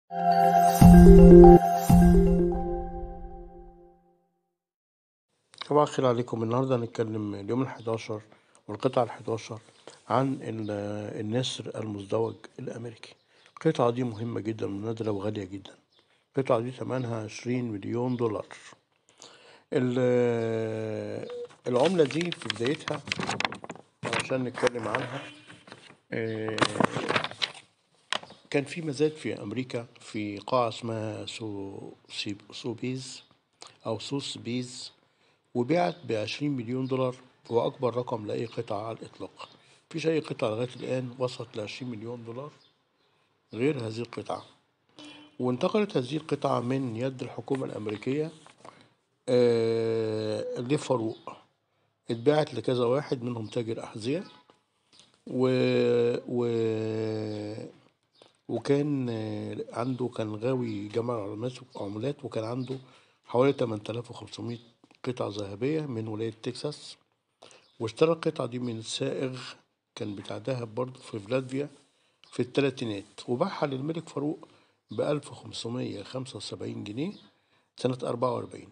صباح الخير عليكم النهاردة هنتكلم اليوم الحداشر والقطعة الحداشر عن ال- النسر المزدوج الأمريكي القطعة دي مهمة جدا ونادرة وغالية جدا القطعة دي ثمنها عشرين مليون دولار ال- العملة دي في بدايتها عشان نتكلم عنها آه، كان في مزاد في أمريكا في قاعة اسمها سو سي- سوبيز أو سوس بيز وباعت بعشرين مليون دولار هو أكبر رقم لأي قطعة على الإطلاق مفيش أي قطعة لغاية الآن وصلت لعشرين مليون دولار غير هذه القطعة وانتقلت هذه القطعة من يد الحكومة الأمريكية آه، لفاروق اتباعت لكذا واحد منهم تاجر أحذية و... و... وكان آه، عنده كان غاوي جمع عملات عملات وكان عنده حوالي 8500 قطعة ذهبية من ولاية تكساس واشترى القطعة دي من سائغ كان بتاع دهب برضه في فلادفيا في الثلاثينات وباعها للملك فاروق ب 1575 جنيه سنة 44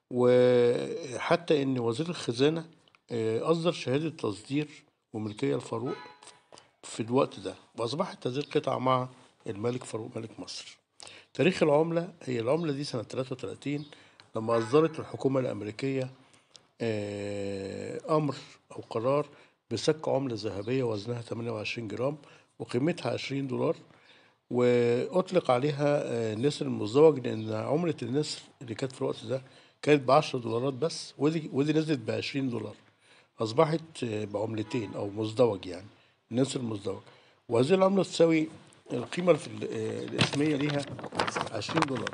وحتى إن وزير الخزانة آه، أصدر شهادة تصدير وملكية لفاروق في الوقت ده وأصبحت هذه القطعة مع الملك فاروق ملك مصر تاريخ العملة هي العملة دي سنة 33 لما أصدرت الحكومة الأمريكية آه، أمر أو قرار بسك عملة ذهبية وزنها 28 جرام وقيمتها 20 دولار وأطلق عليها آه، نسر المزدوج لأن عملة النسر اللي كانت في الوقت ده كانت ب 10 دولارات بس ودي ودي نزلت ب 20 دولار أصبحت آه، بعملتين أو مزدوج يعني النسر المزدوج وهذه العملة تساوي القيمة في ال- آه، الاسمية ليها 20 دولار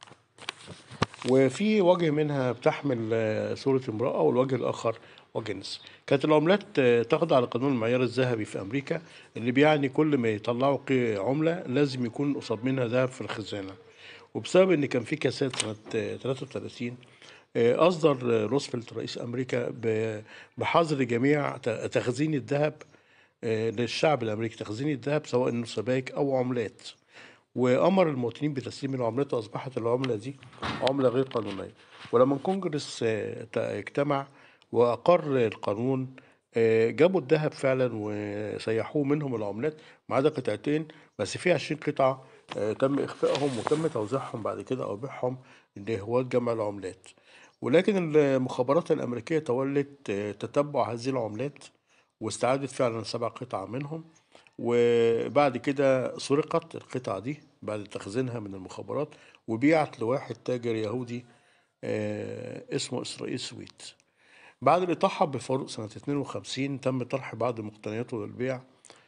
وفي وجه منها بتحمل آه، صورة امرأة والوجه الآخر وجه نسر كانت العملات آه، تخضع لقانون المعيار الذهبي في أمريكا اللي بيعني كل ما يطلعوا قي- عملة لازم يكون قصاد منها ذهب في الخزانة وبسبب إن كان في كاسات سنة آه، 33 آه، أصدر آه، روزفلت رئيس أمريكا ب- بحظر جميع ت- تخزين الذهب آه، للشعب الأمريكي تخزين الذهب سواء إنه سبائك أو عملات وامر المواطنين بتسليم العملات واصبحت العمله دي عمله غير قانونيه ولما الكونجرس آه، ت- اجتمع واقر القانون آه، جابوا الذهب فعلا وسيحوه منهم العملات ما عدا قطعتين بس في 20 قطعه آه، تم اخفائهم وتم توزيعهم بعد كده او بيعهم لهواة جمع العملات ولكن المخابرات الامريكيه تولت آه، تتبع هذه العملات واستعادت فعلا سبع قطع منهم وبعد كده سرقت القطعة دي بعد تخزينها من المخابرات وبيعت لواحد تاجر يهودي آه، اسمه إسرائيل سويت بعد الإطاحة بفاروق سنة 52 تم طرح بعض مقتنياته للبيع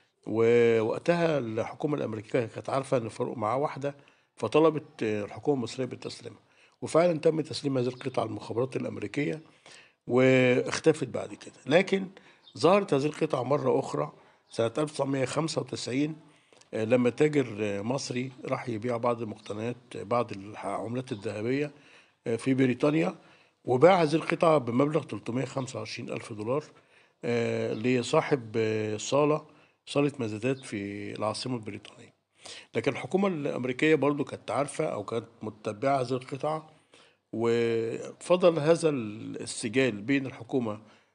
ووقتها الحكومة الأمريكية كانت عارفة إن فاروق معاه واحدة فطلبت آه، الحكومة المصرية بالتسليمها وفعلا تم تسليم هذه القطعة للمخابرات الأمريكية واختفت بعد كده لكن ظهرت هذه القطعة مرة أخرى سنة 1995 آه، لما تاجر آه، مصري راح يبيع بعض المقتنيات آه، بعض العملات الذهبية آه، في بريطانيا وباع هذه القطعة بمبلغ 325 ألف دولار آه، لصاحب آه، صالة صالة مزادات في العاصمة البريطانية لكن الحكومة الأمريكية برضو كانت عارفة أو كانت متبعة هذه القطعة وفضل هذا السجال بين الحكومة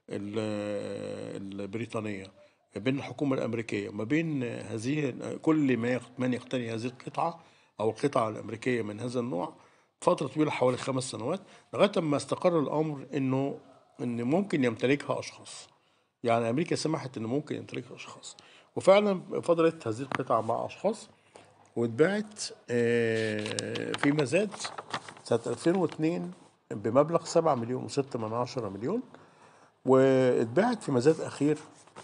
ال- البريطانية بين الحكومة الأمريكية ما بين هذه كل ما يق- من يقتني هذه القطعة أو القطعة الأمريكية من هذا النوع فترة طويلة حوالي خمس سنوات لغاية ما استقر الأمر إنه إن ممكن يمتلكها أشخاص يعني أمريكا سمحت إن ممكن يمتلكها أشخاص وفعلا فضلت هذه القطعة مع أشخاص واتباعت آه، في مزاد سنة 2002 بمبلغ 7 مليون و6 من عشرة مليون واتباعت في مزاد أخير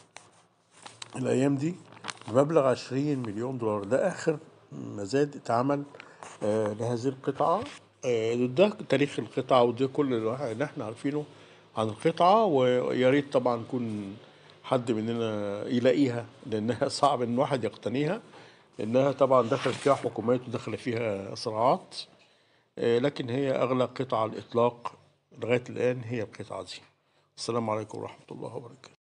الأيام دي بمبلغ 20 مليون دولار ده آخر مزاد اتعمل آه، لهذه القطعة آه، ده تاريخ القطعة وده كل الواحد اللي احنا عارفينه عن القطعة ويا ريت طبعا يكون حد مننا يلاقيها لأنها صعب إن واحد يقتنيها لأنها طبعا دخلت فيها حكومات ودخل فيها صراعات آه، لكن هي أغلى قطعة على الإطلاق لغاية الآن هي القطعة دي السلام عليكم ورحمة الله وبركاته